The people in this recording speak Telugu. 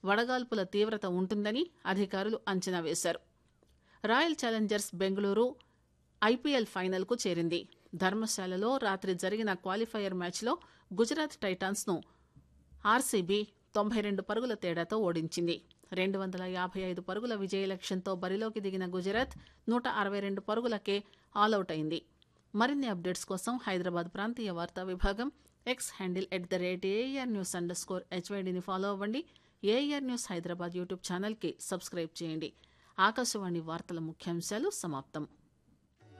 వడగాల్పుల తీవ్రత ఉంటుందని అధికారులు అంచనా వేశారు రాయల్ ఛాలెంజర్స్ బెంగళూరు ఐపీఎల్ ఫైనల్కు చేరింది ధర్మశాలలో రాత్రి జరిగిన క్వాలిఫైయర్ మ్యాచ్లో గుజరాత్ టైటాన్స్ను ఆర్సీబీ తొంభై రెండు పరుగుల తేడాతో ఓడించింది రెండు వందల యాభై ఐదు పరుగుల విజయ లక్ష్యంతో బరిలోకి దిగిన గుజరాత్ నూట అరవై రెండు పరుగులకే ఆలౌట్ అయింది మరిన్ని అప్డేట్స్ కోసం హైదరాబాద్ ప్రాంతీయ వార్తా విభాగం X handle at the rate AR news underscore హెచ్వైడిని ఫాలో అవ్వండి ఏఆర్ న్యూస్ హైదరాబాద్ యూట్యూబ్ ఛానల్కి సబ్స్క్రైబ్ చేయండి ఆకాశవాణి వార్తల ముఖ్యాంశాలు సమాప్తం